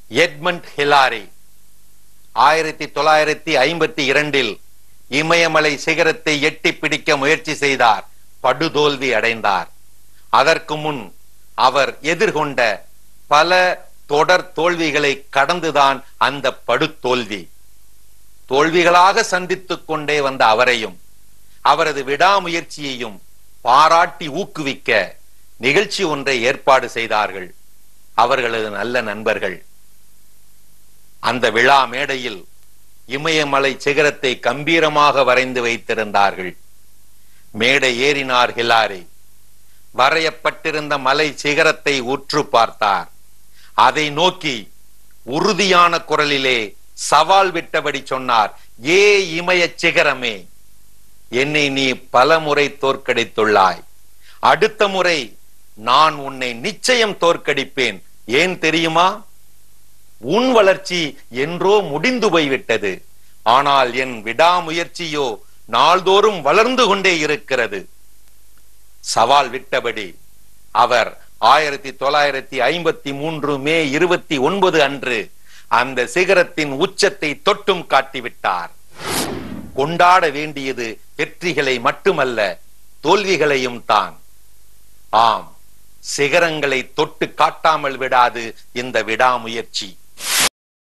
Edmund Hillary ஆயிரத்தி தொள்ளாயிரத்தி ஐம்பத்தி இரண்டில் இமயமலை சிகரத்தை எட்டி பிடிக்க முயற்சி செய்தார் படுதோல்வி அடைந்தார் அதற்கு முன் அவர் எதிர்கொண்ட பல தொடர் தோல்விகளை கடந்துதான் அந்த படுதோல்வி தோல்விகளாக சந்தித்துக் கொண்டே வந்த அவரையும் அவரது விடாமுயற்சியையும் பாராட்டி ஊக்குவிக்க நிகழ்ச்சி ஒன்றை ஏற்பாடு செய்தார்கள் அவர்களது நல்ல நண்பர்கள் அந்த விழா மேடையில் இமயமலை சிகரத்தை கம்பீரமாக வரைந்து வைத்திருந்தார்கள் மேடை ஏறினார் ஹிலாரி வரையப்பட்டிருந்த மலை சிகரத்தை உற்று பார்த்தார் அதை நோக்கி உறுதியான குரலிலே சவால் விட்டபடி சொன்னார் ஏ இமய சிகரமே என்னை நீ பல முறை தோற்கடித்துள்ளாய் அடுத்த முறை நான் உன்னை நிச்சயம் தோற்கடிப்பேன் ஏன் தெரியுமா உன் வளர்ச்சி என்றோ முடிந்து போய்விட்டது ஆனால் என் விடாமுயற்சியோ நாள்தோறும் வளர்ந்து கொண்டே இருக்கிறது சவால் விட்டபடி அவர் ஆயிரத்தி தொள்ளாயிரத்தி ஐம்பத்தி மூன்று மே இருபத்தி ஒன்பது அன்று அந்த சிகரத்தின் உச்சத்தை தொட்டும் காட்டிவிட்டார் கொண்டாட வேண்டியது வெற்றிகளை மட்டுமல்ல தோல்விகளையும் தான் ஆம் சிகரங்களை தொட்டு காட்டாமல் விடாது இந்த விடாமுயற்சி